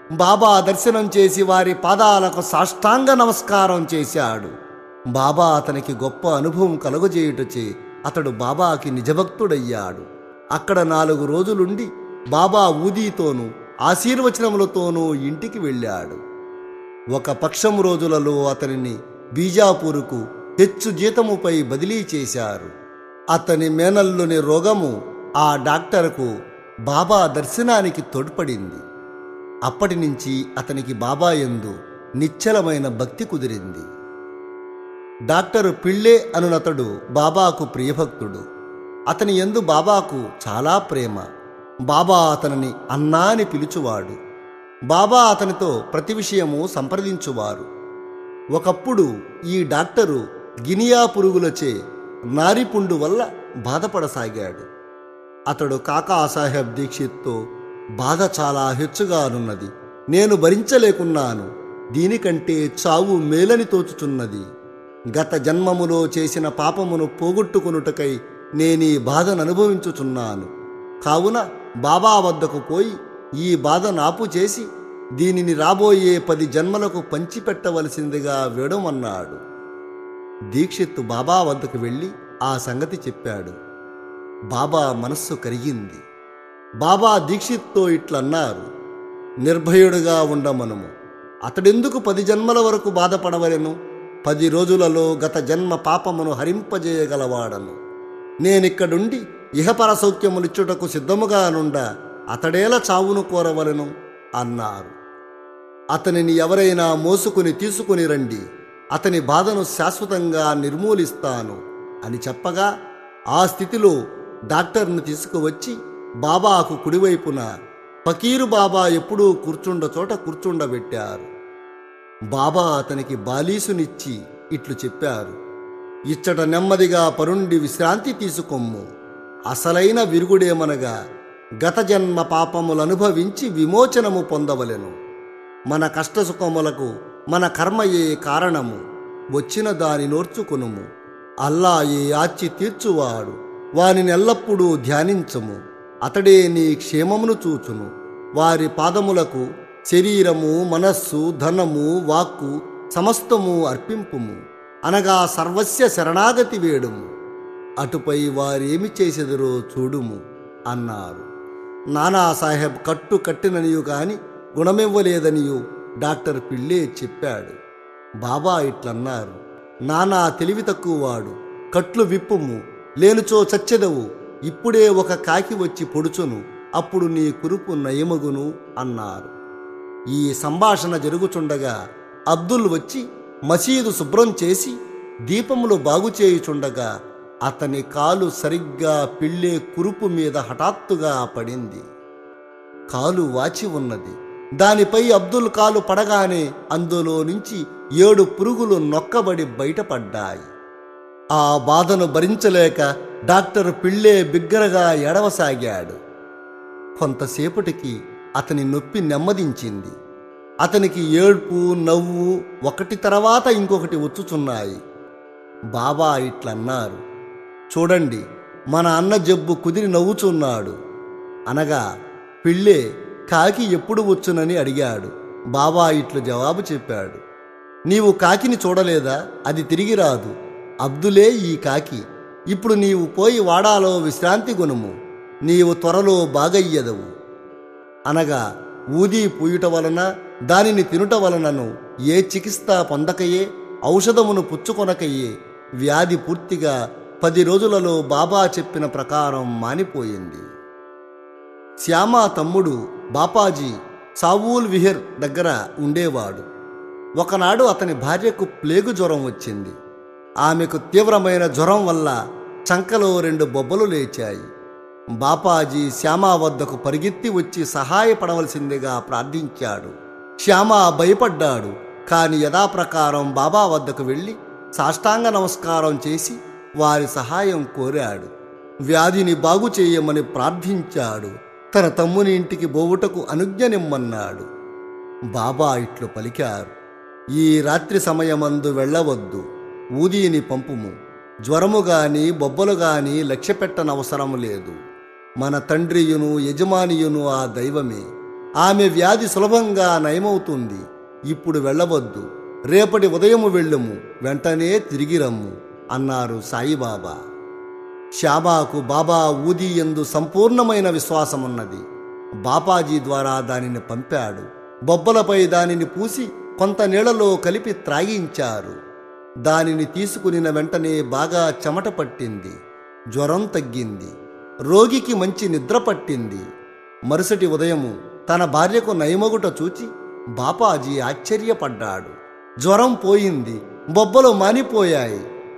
బాబా దర్శనం చేసి వారి పాదాలకు సాష్టాంగ నమస్కారం చేశాడు బాబా అతనికి గొప్ప అనుభవం కలుగజేయుటచే అతడు బాబాకి నిజభక్తుడయ్యాడు అక్కడ నాలుగు రోజులుండి బాబా ఊదీతోనూ ఆశీర్వచనములతోనూ ఇంటికి వెళ్ళాడు ఒక పక్షం రోజులలో అతనిని బీజాపూరుకు హెచ్చు జీతముపై బదిలీ చేశారు అతని మేనల్లుని రోగము ఆ డాక్టర్కు బాబా దర్శనానికి తోడ్పడింది అప్పటి నుంచి అతనికి బాబా యందు నిశ్చలమైన భక్తి కుదిరింది డాక్టర్ పిళ్ళే అనునతడు బాబాకు ప్రియభక్తుడు అతని యందు బాబాకు చాలా ప్రేమ బాబా అతనిని అన్నా అని పిలుచువాడు బాబా అతనితో ప్రతి విషయము సంప్రదించువారు ఒకప్పుడు ఈ డాక్టరు గినియా పురుగులచే నారిపుండు వల్ల బాధపడసాగాడు అతడు కాకాసాహెబ్ దీక్షిత్తో బాధ చాలా హెచ్చుగానున్నది నేను భరించలేకున్నాను దీనికంటే చావు మేలని తోచుచున్నది గత జన్మములో చేసిన పాపమును పోగొట్టుకొనుటకై నేనీ బాధను అనుభవించుచున్నాను కావున బాబా వద్దకు పోయి ఈ బాధ నాపు చేసి దీనిని రాబోయే పది జన్మలకు పంచిపెట్టవలసిందిగా వేడమన్నాడు దీక్షిత్తు బాబా వద్దకు వెళ్ళి ఆ సంగతి చెప్పాడు బాబా మనస్సు కరిగింది బాబా దీక్షిత్తో ఇట్లన్నారు నిర్భయుడుగా ఉండమనుము అతడెందుకు పది జన్మల వరకు బాధపడవలెను పది రోజులలో గత జన్మ పాపమును హరింపజేయగలవాడను నేనిక్కడుండి ఇహపర సౌఖ్యములిచ్చుటకు సిద్ధముగా నుండ అతడేలా చావును కోరవలెను అన్నారు అతనిని ఎవరైనా మోసుకుని తీసుకుని రండి అతని బాధను శాశ్వతంగా నిర్మూలిస్తాను అని చెప్పగా ఆ స్థితిలో డాక్టర్ను తీసుకువచ్చి బాబాకు కుడివైపున ఫకీరు బాబా ఎప్పుడూ కూర్చుండ చోట కూర్చుండబెట్టారు బాబా అతనికి బాలీసునిచ్చి ఇట్లు చెప్పారు ఇచ్చట నెమ్మదిగా పరుండి విశ్రాంతి తీసుకొమ్ము అసలైన విరుగుడేమనగా గత జన్మ పాపములనుభవించి విమోచనము పొందవలెను మన కష్టసుఖములకు మన కర్మయే కారణము వచ్చిన దాని నోర్చుకొనుము అల్లాయే ఆచి తీర్చువాడు వానిని ఎల్లప్పుడూ ధ్యానించము అతడే నీ క్షేమమును చూచును వారి పాదములకు శరీరము మనస్సు ధనము వాక్కు సమస్తము అర్పింపుము అనగా సర్వస్య శరణాగతి వేడుము అటుపై వారేమి చేసెదరో చూడుము అన్నారు నానాసాహెబ్ కట్టు కట్టిననియు కాని గుణమివ్వలేదనియు డాక్టర్ పిళ్ళే చెప్పాడు బాబా ఇట్లన్నారు నానా తెలివి తక్కువవాడు కట్లు విప్పుము లేనుచో చచ్చెదవు ఇప్పుడే ఒక కాకి వచ్చి పొడుచును అప్పుడు నీ కురుపు నయమగును అన్నారు ఈ సంభాషణ జరుగుచుండగా అబ్దుల్ వచ్చి మసీదు శుభ్రం చేసి దీపములు బాగు చేయుచుండగా అతని కాలు సరిగ్గా పిళ్ళే కురుపు మీద హఠాత్తుగా పడింది కాలు వాచి ఉన్నది దానిపై అబ్దుల్ కాలు పడగానే అందులో నుంచి ఏడు పురుగులు నొక్కబడి బయటపడ్డాయి ఆ బాధను భరించలేక డాక్టర్ పిళ్ళే బిగ్గరగా ఎడవసాగాడు కొంతసేపటికి అతని నొప్పి నెమ్మదించింది అతనికి ఏడ్పు నవ్వు ఒకటి తర్వాత ఇంకొకటి వచ్చుచున్నాయి బాబా ఇట్లన్నారు చూడండి మన అన్న జబ్బు కుదిరి నవ్వుచున్నాడు అనగా పిళ్ళే కాకి ఎప్పుడు వచ్చునని అడిగాడు బాబా ఇట్లు జవాబు చెప్పాడు నీవు కాకిని చూడలేదా అది తిరిగి రాదు అబ్దులే ఈ కాకి ఇప్పుడు నీవు పోయి వాడాలో విశ్రాంతి గుణము నీవు త్వరలో బాగయ్యదవు అనగా ఊది పూయుట వలన దానిని తినుట వలనను ఏ చికిత్స పొందకయే ఔషధమును పుచ్చుకొనకయే వ్యాధి పూర్తిగా పది రోజులలో బాబా చెప్పిన ప్రకారం మానిపోయింది శ్యామ తమ్ముడు బాపాజీ సావూల్ విహర్ దగ్గర ఉండేవాడు ఒకనాడు అతని భార్యకు ప్లేగు జ్వరం వచ్చింది ఆమెకు తీవ్రమైన జ్వరం వల్ల చంకలో రెండు బొబ్బలు లేచాయి బాపాజీ శ్యామ వద్దకు పరిగెత్తి వచ్చి సహాయపడవలసిందిగా ప్రార్థించాడు శ్యామ భయపడ్డాడు కాని యథాప్రకారం బాబా వద్దకు వెళ్ళి సాష్టాంగ నమస్కారం చేసి వారి సహాయం కోరాడు వ్యాధిని బాగు చేయమని ప్రార్థించాడు తన తమ్ముని ఇంటికి బోవుటకు అనుజ్ఞనిమ్మన్నాడు బాబా ఇట్లు పలికారు ఈ రాత్రి సమయమందు వెళ్ళవద్దు ఊదీని పంపుము జ్వరము గాని బొబ్బలు గాని లక్ష్యపెట్టనవసరం లేదు మన తండ్రియును యజమానియును ఆ దైవమే ఆమె వ్యాధి సులభంగా నయమవుతుంది ఇప్పుడు వెళ్ళవద్దు రేపటి ఉదయము వెళ్ళుము వెంటనే తిరిగి రమ్ము అన్నారు సాయిబాబా శ్యామాకు బాబా ఊది ఎందు సంపూర్ణమైన విశ్వాసమున్నది బాపాజీ ద్వారా దానిని పంపాడు బొబ్బలపై దానిని పూసి కొంత నీళ్లలో కలిపి త్రాగించారు దానిని తీసుకునిన వెంటనే బాగా చెమట పట్టింది జ్వరం తగ్గింది రోగికి మంచి నిద్ర పట్టింది మరుసటి ఉదయము తన భార్యకు నయమగుట చూచి బాపాజీ ఆశ్చర్యపడ్డాడు జ్వరం పోయింది బొబ్బలు మానిపోయాయి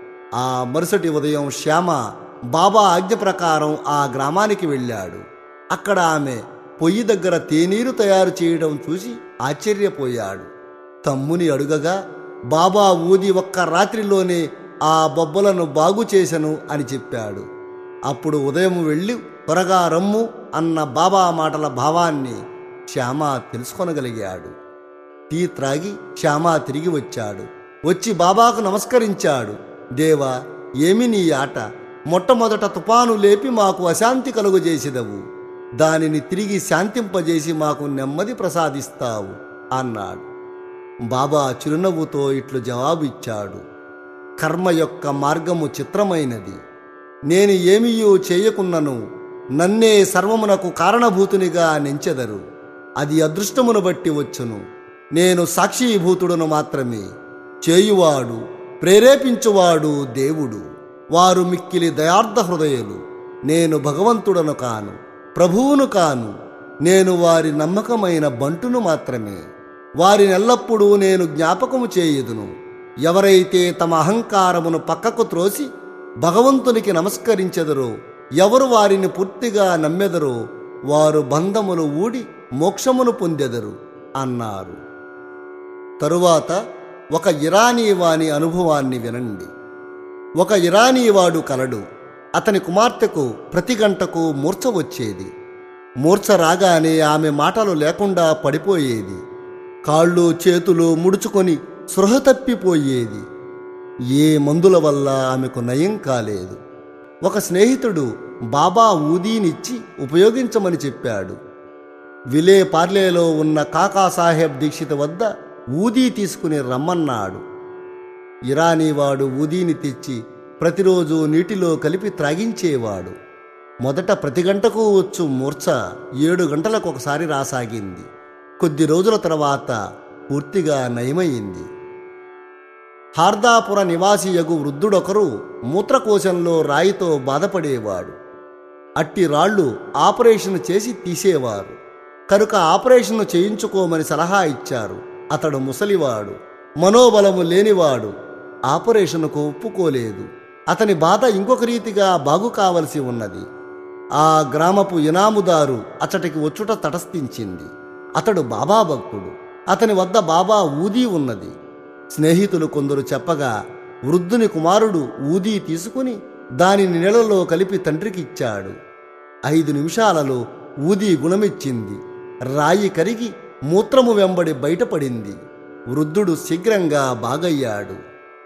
ఆ మరుసటి ఉదయం శ్యామ బాబా ఆజ్ఞ ప్రకారం ఆ గ్రామానికి వెళ్ళాడు అక్కడ ఆమె పొయ్యి దగ్గర తేనీరు తయారు చేయడం చూసి ఆశ్చర్యపోయాడు తమ్ముని అడుగగా బాబా ఊది ఒక్క రాత్రిలోనే ఆ బొబ్బలను బాగు చేశను అని చెప్పాడు అప్పుడు ఉదయం వెళ్ళి త్వరగా రమ్ము అన్న బాబా మాటల భావాన్ని శ్యామ తెలుసుకొనగలిగాడు టీ త్రాగి శ్యామ తిరిగి వచ్చాడు వచ్చి బాబాకు నమస్కరించాడు దేవా ఏమి నీ ఆట మొట్టమొదట తుపాను లేపి మాకు అశాంతి కలుగజేసిదవు దానిని తిరిగి శాంతింపజేసి మాకు నెమ్మది ప్రసాదిస్తావు అన్నాడు బాబా చిరునవ్వుతో ఇట్లు జవాబు ఇచ్చాడు కర్మ యొక్క మార్గము చిత్రమైనది నేను ఏమీయూ చేయకున్నను నన్నే సర్వమునకు కారణభూతునిగా నెంచెదరు అది అదృష్టమును బట్టి వచ్చును నేను సాక్షీభూతుడును మాత్రమే చేయువాడు ప్రేరేపించువాడు దేవుడు వారు మిక్కిలి దయార్థ హృదయులు నేను భగవంతుడను కాను ప్రభువును కాను నేను వారి నమ్మకమైన బంటును మాత్రమే వారినెల్లప్పుడూ నేను జ్ఞాపకము చేయుదును ఎవరైతే తమ అహంకారమును పక్కకు త్రోసి భగవంతునికి నమస్కరించెదరో ఎవరు వారిని పూర్తిగా నమ్మెదరో వారు బంధములు ఊడి మోక్షమును పొందెదరు అన్నారు తరువాత ఒక ఇరానీ వాని అనుభవాన్ని వినండి ఒక ఇరానీ వాడు కలడు అతని కుమార్తెకు ప్రతి గంటకు మూర్ఛ వచ్చేది మూర్ఛ రాగానే ఆమె మాటలు లేకుండా పడిపోయేది కాళ్ళు చేతులు ముడుచుకొని సృహ తప్పిపోయేది ఏ మందుల వల్ల ఆమెకు నయం కాలేదు ఒక స్నేహితుడు బాబా ఊదీనిచ్చి ఉపయోగించమని చెప్పాడు విలే పార్లేలో ఉన్న కాకాసాహెబ్ దీక్షిత వద్ద ఊదీ తీసుకుని రమ్మన్నాడు ఇరానీవాడు ఊదీని తెచ్చి ప్రతిరోజు నీటిలో కలిపి త్రాగించేవాడు మొదట ప్రతి గంటకు వచ్చు మూర్ఛ ఏడు గంటలకు ఒకసారి రాసాగింది కొద్ది రోజుల తర్వాత పూర్తిగా నయమయ్యింది హార్దాపుర నివాసియగు వృద్ధుడొకరు మూత్రకోశంలో రాయితో బాధపడేవాడు అట్టి రాళ్ళు ఆపరేషన్ చేసి తీసేవారు కనుక ఆపరేషన్ చేయించుకోమని సలహా ఇచ్చారు అతడు ముసలివాడు మనోబలము లేనివాడు ఆపరేషన్కు ఒప్పుకోలేదు అతని బాధ ఇంకొక రీతిగా బాగు కావలసి ఉన్నది ఆ గ్రామపు ఇనాముదారు అతడికి వచ్చుట తటస్థించింది అతడు బాబా భక్తుడు అతని వద్ద బాబా ఊదీ ఉన్నది స్నేహితులు కొందరు చెప్పగా వృద్ధుని కుమారుడు ఊదీ తీసుకుని దానిని నీళ్ళలో కలిపి తండ్రికి ఇచ్చాడు ఐదు నిమిషాలలో ఊదీ గుణమిచ్చింది రాయి కరిగి మూత్రము వెంబడి బయటపడింది వృద్ధుడు శీఘ్రంగా బాగయ్యాడు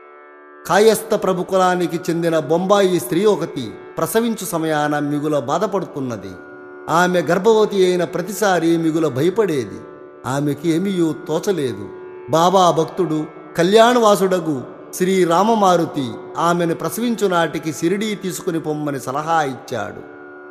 కాయస్థ ప్రభు కులానికి చెందిన బొంబాయి స్త్రీ ఒకటి ప్రసవించు సమయాన మిగుల బాధపడుతున్నది ఆమె గర్భవతి అయిన ప్రతిసారి మిగుల భయపడేది ఆమెకి ఏమీయూ తోచలేదు బాబా భక్తుడు కళ్యాణవాసుడగు శ్రీ రామమారుతి ఆమెను ప్రసవించు నాటికి సిరిడీ తీసుకుని పొమ్మని సలహా ఇచ్చాడు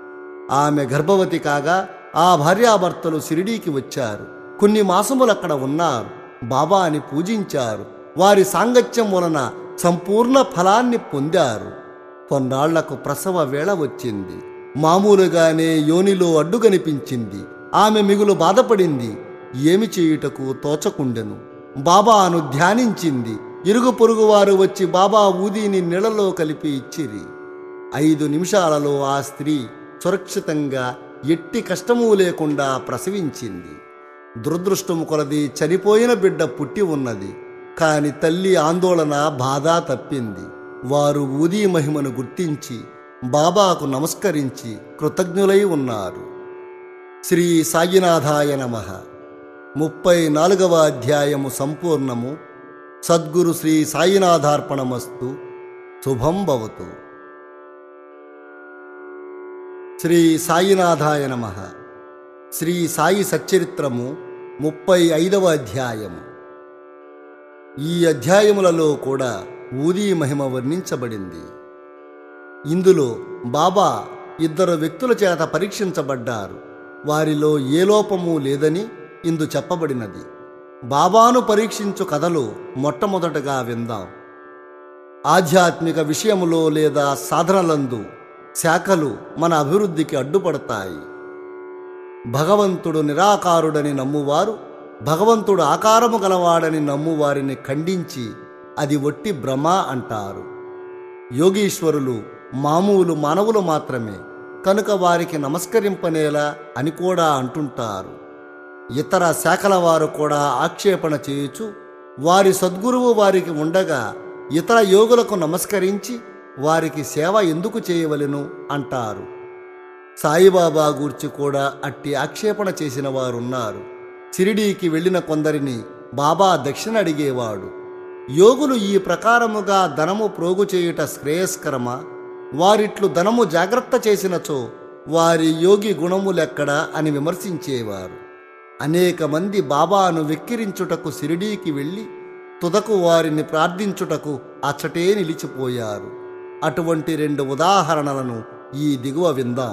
ఆమె గర్భవతి కాగా ఆ భార్యాభర్తలు సిరిడీకి వచ్చారు కొన్ని మాసములు అక్కడ ఉన్నారు బాబాని పూజించారు వారి సాంగత్యం వలన సంపూర్ణ ఫలాన్ని పొందారు కొన్నాళ్లకు ప్రసవ వేళ వచ్చింది మామూలుగానే యోనిలో అడ్డు కనిపించింది ఆమె మిగులు బాధపడింది ఏమి చేయుటకు తోచకుండెను బాబాను ధ్యానించింది ఇరుగు పొరుగు వారు వచ్చి బాబా ఊదీని నీళ్ళలో కలిపి ఇచ్చిరి ఐదు నిమిషాలలో ఆ స్త్రీ సురక్షితంగా ఎట్టి కష్టము లేకుండా ప్రసవించింది దురదృష్టము కొలది చనిపోయిన బిడ్డ పుట్టి ఉన్నది కాని తల్లి ఆందోళన బాధ తప్పింది వారు ఊదీ మహిమను గుర్తించి బాబాకు నమస్కరించి కృతజ్ఞులై ఉన్నారు శ్రీ సాయినాథాయ నమ ముప్పై నాలుగవ అధ్యాయము సంపూర్ణము సద్గురు శ్రీ సాయినాథార్పణమస్తు శుభం భవతు శ్రీ సాయినాథాయ నమ శ్రీ సాయి సచ్చరిత్రము ముప్పై ఐదవ అధ్యాయము ఈ అధ్యాయములలో కూడా ఊదీ మహిమ వర్ణించబడింది ఇందులో బాబా ఇద్దరు వ్యక్తుల చేత పరీక్షించబడ్డారు వారిలో ఏ లోపము లేదని ఇందు చెప్పబడినది బాబాను పరీక్షించు కథలు మొట్టమొదటగా విందాం ఆధ్యాత్మిక విషయములో లేదా సాధనలందు శాఖలు మన అభివృద్ధికి అడ్డుపడతాయి భగవంతుడు నిరాకారుడని నమ్మువారు భగవంతుడు ఆకారము గలవాడని నమ్మువారిని ఖండించి అది ఒట్టి భ్రమ అంటారు యోగీశ్వరులు మామూలు మానవులు మాత్రమే కనుక వారికి నమస్కరింపనేలా అని కూడా అంటుంటారు ఇతర శాఖల వారు కూడా ఆక్షేపణ చేయుచు వారి సద్గురువు వారికి ఉండగా ఇతర యోగులకు నమస్కరించి వారికి సేవ ఎందుకు చేయవలెను అంటారు సాయిబాబా గూర్చి కూడా అట్టి ఆక్షేపణ చేసిన వారున్నారు సిరిడీకి వెళ్ళిన కొందరిని బాబా దక్షిణ అడిగేవాడు యోగులు ఈ ప్రకారముగా ధనము ప్రోగు చేయుట శ్రేయస్కరమా వారిట్లు ధనము జాగ్రత్త చేసినచో వారి యోగి గుణములెక్కడా అని విమర్శించేవారు అనేక మంది బాబాను వెక్కిరించుటకు సిరిడీకి వెళ్ళి తుదకు వారిని ప్రార్థించుటకు అచ్చటే నిలిచిపోయారు అటువంటి రెండు ఉదాహరణలను ఈ దిగువ విందాం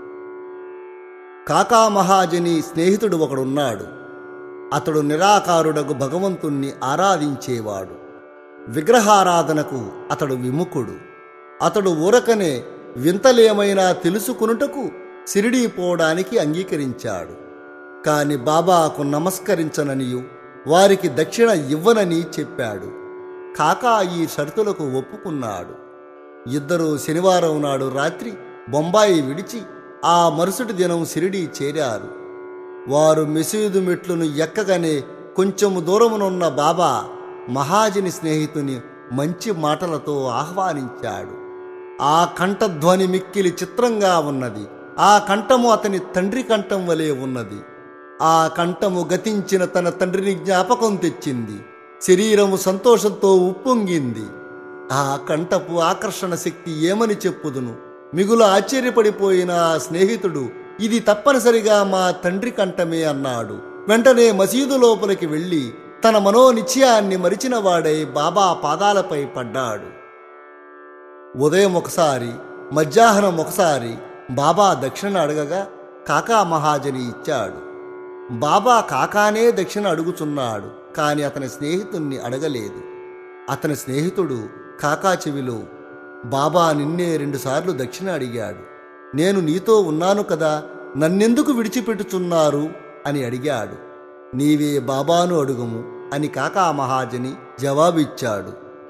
కాకా మహాజని స్నేహితుడు ఒకడున్నాడు అతడు నిరాకారుడకు భగవంతుణ్ణి ఆరాధించేవాడు విగ్రహారాధనకు అతడు విముఖుడు అతడు ఊరకనే వింతలేమైనా తెలుసుకునుటకు సిరిడీ పోవడానికి అంగీకరించాడు కాని బాబాకు నమస్కరించననియు వారికి దక్షిణ ఇవ్వనని చెప్పాడు కాకా ఈ షరతులకు ఒప్పుకున్నాడు ఇద్దరూ శనివారం నాడు రాత్రి బొంబాయి విడిచి ఆ మరుసటి దినం సిరిడి చేరారు వారు మెసీదు మెట్లును ఎక్కగానే కొంచెము దూరమునున్న బాబా మహాజని స్నేహితుని మంచి మాటలతో ఆహ్వానించాడు ఆ కంఠధ్వని మిక్కిలి చిత్రంగా ఉన్నది ఆ కంఠము అతని తండ్రి కంఠం వలె ఉన్నది ఆ కంఠము గతించిన తన తండ్రిని జ్ఞాపకం తెచ్చింది శరీరము సంతోషంతో ఉప్పొంగింది ఆ కంఠపు ఆకర్షణ శక్తి ఏమని చెప్పుదును మిగులు ఆశ్చర్యపడిపోయిన ఆ స్నేహితుడు ఇది తప్పనిసరిగా మా తండ్రి కంఠమే అన్నాడు వెంటనే మసీదు లోపలికి వెళ్ళి తన మనోనిశ్చయాన్ని మరిచిన వాడై బాబా పాదాలపై పడ్డాడు ఉదయం ఒకసారి మధ్యాహ్నం ఒకసారి బాబా దక్షిణ అడగగా కాకా మహాజని ఇచ్చాడు బాబా కాకానే దక్షిణ అడుగుచున్నాడు కాని అతని స్నేహితుణ్ణి అడగలేదు అతని స్నేహితుడు కాకా చెవిలో బాబా నిన్నే రెండుసార్లు దక్షిణ అడిగాడు నేను నీతో ఉన్నాను కదా నన్నెందుకు విడిచిపెట్టుచున్నారు అని అడిగాడు నీవే బాబాను అడుగుము అని కాకా మహాజని జవాబిచ్చాడు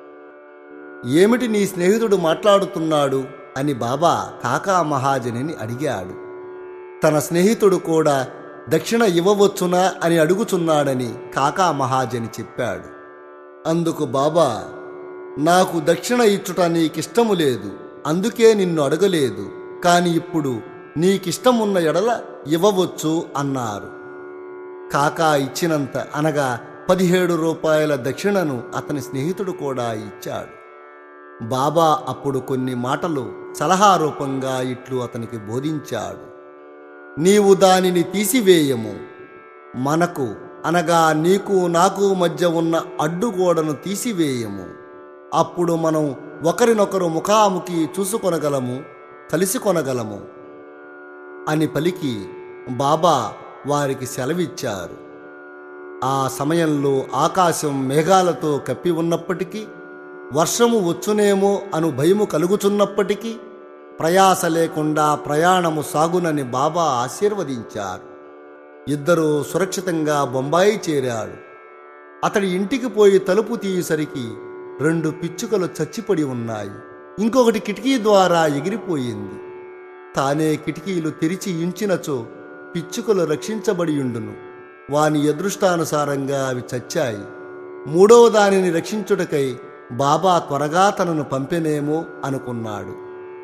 ఏమిటి నీ స్నేహితుడు మాట్లాడుతున్నాడు అని బాబా కాకా మహాజనిని అడిగాడు తన స్నేహితుడు కూడా దక్షిణ ఇవ్వవచ్చునా అని అడుగుచున్నాడని కాకా మహాజని చెప్పాడు అందుకు బాబా నాకు దక్షిణ ఇచ్చుట నీకిష్టము లేదు అందుకే నిన్ను అడగలేదు కాని ఇప్పుడు నీకిష్టమున్న ఎడల ఇవ్వవచ్చు అన్నారు కాకా ఇచ్చినంత అనగా పదిహేడు రూపాయల దక్షిణను అతని స్నేహితుడు కూడా ఇచ్చాడు బాబా అప్పుడు కొన్ని మాటలు సలహా రూపంగా ఇట్లు అతనికి బోధించాడు నీవు దానిని తీసివేయము మనకు అనగా నీకు నాకు మధ్య ఉన్న అడ్డుగోడను తీసివేయము అప్పుడు మనం ఒకరినొకరు ముఖాముఖి చూసుకొనగలము కలిసి కొనగలము అని పలికి బాబా వారికి సెలవిచ్చారు ఆ సమయంలో ఆకాశం మేఘాలతో కప్పి ఉన్నప్పటికీ వర్షము వచ్చునేమో అను భయము కలుగుచున్నప్పటికీ ప్రయాస లేకుండా ప్రయాణము సాగునని బాబా ఆశీర్వదించారు ఇద్దరూ సురక్షితంగా బొంబాయి చేరాడు అతడి ఇంటికి పోయి తలుపు తీయసరికి రెండు పిచ్చుకలు చచ్చిపడి ఉన్నాయి ఇంకొకటి కిటికీ ద్వారా ఎగిరిపోయింది తానే కిటికీలు తెరిచి ఇంచినచో పిచ్చుకలు రక్షించబడియుండును వాని అదృష్టానుసారంగా అవి చచ్చాయి మూడవ దానిని రక్షించుటకై బాబా త్వరగా తనను పంపెనేమో అనుకున్నాడు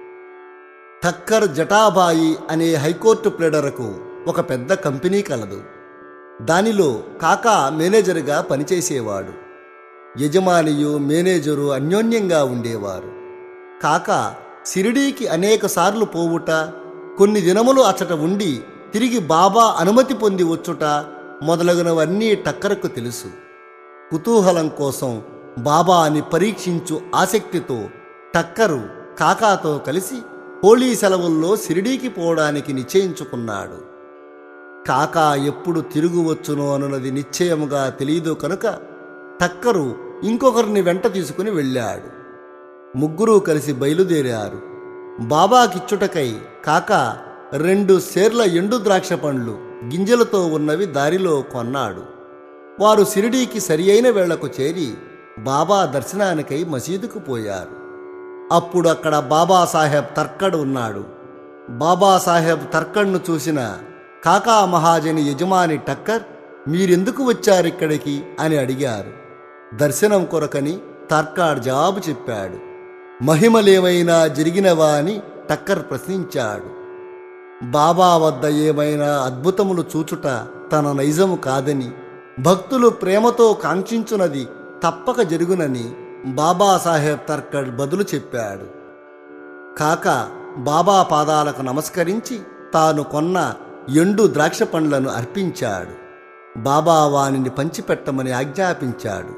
ఠక్కర్ జటాబాయి అనే హైకోర్టు ప్లేడరకు ఒక పెద్ద కంపెనీ కలదు దానిలో కాకా మేనేజర్గా పనిచేసేవాడు యజమానియు మేనేజరు అన్యోన్యంగా ఉండేవారు కాక షిరిడీకి అనేక సార్లు పోవుట కొన్ని దినములు అచ్చట ఉండి తిరిగి బాబా అనుమతి పొంది వచ్చుట మొదలగునవన్నీ టక్కరకు తెలుసు కుతూహలం కోసం బాబాని పరీక్షించు ఆసక్తితో టక్కరు కాకాతో కలిసి హోళీ సెలవుల్లో షిరిడీకి పోవడానికి నిశ్చయించుకున్నాడు కాకా ఎప్పుడు తిరుగు వచ్చునో అనున్నది నిశ్చయముగా తెలియదు కనుక టక్కరు ఇంకొకరిని వెంట తీసుకుని వెళ్ళాడు ముగ్గురూ కలిసి బయలుదేరారు బాబాకిచ్చుటకై కాక రెండు సేర్ల ఎండు ద్రాక్ష పండ్లు గింజలతో ఉన్నవి దారిలో కొన్నాడు వారు షిరిడీకి సరి అయిన వేళకు చేరి బాబా దర్శనానికై మసీదుకు పోయారు అప్పుడు అక్కడ బాబాసాహెబ్ తర్కడ్ ఉన్నాడు బాబాసాహెబ్ తర్కడ్ను చూసిన కాకా మహాజని యజమాని టక్కర్ మీరెందుకు వచ్చారిక్కడికి అని అడిగారు దర్శనం కొరకని తర్కాడ్ జవాబు చెప్పాడు మహిమలేమైనా జరిగినవా అని టక్కర్ ప్రశ్నించాడు బాబా వద్ద ఏమైనా అద్భుతములు చూచుట తన నైజము కాదని భక్తులు ప్రేమతో కాంక్షించునది తప్పక జరుగునని బాబాసాహెబ్ తర్కడ్ బదులు చెప్పాడు కాక బాబా పాదాలకు నమస్కరించి తాను కొన్న ఎండు ద్రాక్ష పండ్లను అర్పించాడు బాబా వానిని పంచిపెట్టమని ఆజ్ఞాపించాడు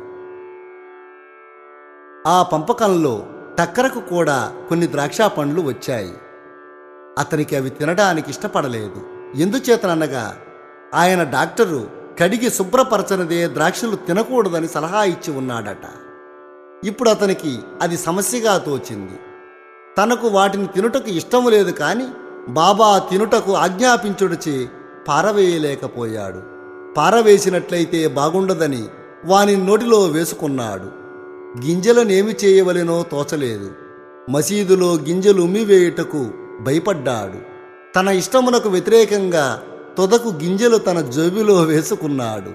ఆ పంపకంలో టక్కరకు కూడా కొన్ని ద్రాక్ష పండ్లు వచ్చాయి అతనికి అవి తినడానికి ఇష్టపడలేదు ఎందుచేతననగా ఆయన డాక్టరు కడిగి శుభ్రపరచనిదే ద్రాక్షలు తినకూడదని సలహా ఇచ్చి ఉన్నాడట ఇప్పుడు అతనికి అది సమస్యగా తోచింది తనకు వాటిని తినుటకు ఇష్టము లేదు కాని బాబా తినుటకు ఆజ్ఞాపించుడిచే పారవేయలేకపోయాడు పారవేసినట్లయితే బాగుండదని వాని నోటిలో వేసుకున్నాడు గింజలనేమి చేయవలెనో తోచలేదు మసీదులో గింజలు ఉమ్మివేయుటకు భయపడ్డాడు తన ఇష్టమునకు వ్యతిరేకంగా తొదకు గింజలు తన జోబిలో వేసుకున్నాడు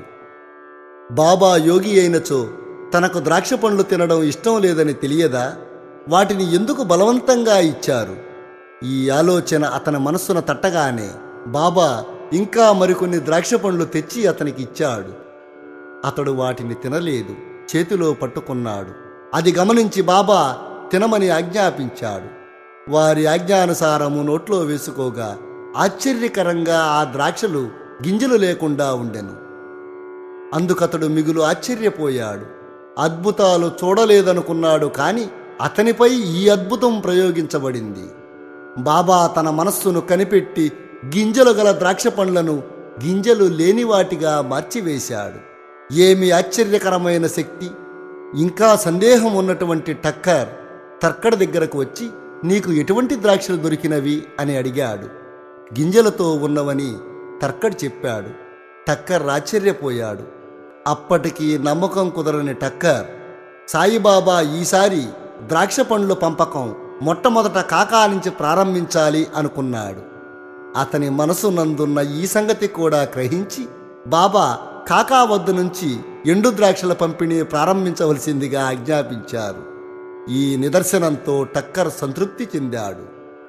బాబా యోగి అయినచో తనకు ద్రాక్ష పండ్లు తినడం ఇష్టం లేదని తెలియదా వాటిని ఎందుకు బలవంతంగా ఇచ్చారు ఈ ఆలోచన అతని మనస్సున తట్టగానే బాబా ఇంకా మరికొన్ని ద్రాక్ష పండ్లు తెచ్చి అతనికి ఇచ్చాడు అతడు వాటిని తినలేదు చేతిలో పట్టుకున్నాడు అది గమనించి బాబా తినమని ఆజ్ఞాపించాడు వారి ఆజ్ఞానుసారము నోట్లో వేసుకోగా ఆశ్చర్యకరంగా ఆ ద్రాక్షలు గింజలు లేకుండా ఉండెను అందుకతడు మిగులు ఆశ్చర్యపోయాడు అద్భుతాలు చూడలేదనుకున్నాడు కాని అతనిపై ఈ అద్భుతం ప్రయోగించబడింది బాబా తన మనస్సును కనిపెట్టి గింజలు గల ద్రాక్ష పండ్లను గింజలు లేని వాటిగా మార్చివేశాడు ఏమి ఆశ్చర్యకరమైన శక్తి ఇంకా సందేహం ఉన్నటువంటి టక్కర్ తర్కడ దగ్గరకు వచ్చి నీకు ఎటువంటి ద్రాక్షలు దొరికినవి అని అడిగాడు గింజలతో ఉన్నవని తర్కడ్ చెప్పాడు టక్కర్ ఆశ్చర్యపోయాడు అప్పటికి నమ్మకం కుదరని టక్కర్ సాయిబాబా ఈసారి ద్రాక్ష పండ్లు పంపకం మొట్టమొదట కాకా నుంచి ప్రారంభించాలి అనుకున్నాడు అతని మనసు నందున్న ఈ సంగతి కూడా గ్రహించి బాబా కాకా వద్ద నుంచి ఎండు ద్రాక్షల పంపిణీ ప్రారంభించవలసిందిగా ఆజ్ఞాపించారు ఈ నిదర్శనంతో టక్కర్ సంతృప్తి చెందాడు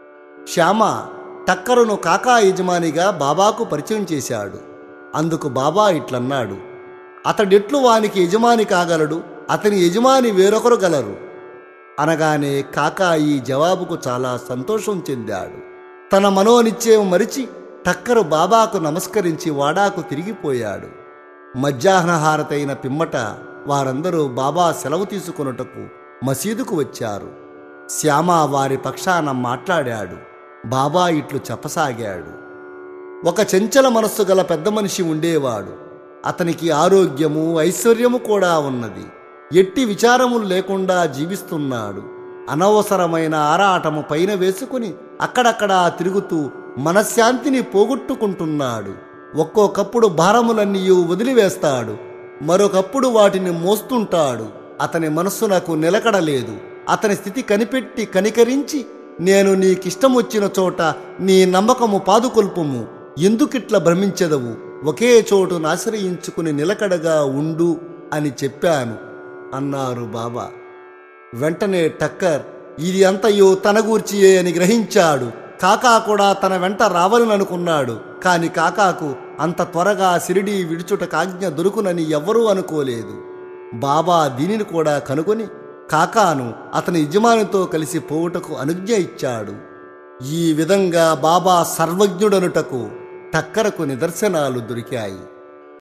శ్యామ టక్కరును కాకా యజమానిగా బాబాకు పరిచయం చేశాడు అందుకు బాబా ఇట్లన్నాడు అతడెట్లు వానికి యజమాని కాగలడు అతని యజమాని వేరొకరు గలరు అనగానే కాకా ఈ జవాబుకు చాలా సంతోషం చెందాడు తన మనోనిశ్చయం మరిచి టక్కరు బాబాకు నమస్కరించి వాడాకు తిరిగిపోయాడు మధ్యాహ్నహారతైన పిమ్మట వారందరూ బాబా సెలవు తీసుకొనుటకు మసీదుకు వచ్చారు శ్యామ వారి పక్షాన మాట్లాడాడు బాబా ఇట్లు చెప్పసాగాడు ఒక చెంచల మనస్సు గల పెద్ద మనిషి ఉండేవాడు అతనికి ఆరోగ్యము ఐశ్వర్యము కూడా ఉన్నది ఎట్టి విచారములు లేకుండా జీవిస్తున్నాడు అనవసరమైన ఆరాటము పైన వేసుకుని అక్కడక్కడా తిరుగుతూ మనశ్శాంతిని పోగొట్టుకుంటున్నాడు ఒక్కొక్కప్పుడు భారములన్నీ వదిలివేస్తాడు మరొకప్పుడు వాటిని మోస్తుంటాడు అతని మనస్సునకు నిలకడలేదు అతని స్థితి కనిపెట్టి కనికరించి నేను నీకిష్టమొచ్చిన చోట నీ నమ్మకము పాదుకొల్పుము ఎందుకిట్లా భ్రమించెదవు ఒకే చోటును ఆశ్రయించుకుని నిలకడగా ఉండు అని చెప్పాను అన్నారు బాబా వెంటనే టక్కర్ ఇది అంతయో తన గూర్చియే అని గ్రహించాడు కాకా కూడా తన వెంట రావాలననుకున్నాడు కాని కాకాకు అంత త్వరగా సిరిడి విడుచుటకు ఆజ్ఞ దొరుకునని ఎవ్వరూ అనుకోలేదు బాబా దీనిని కూడా కనుగొని కాకాను అతని యజమానితో కలిసి పోవుటకు అనుజ్ఞ ఇచ్చాడు ఈ విధంగా బాబా సర్వజ్ఞుడనుటకు టక్కరకు నిదర్శనాలు దొరికాయి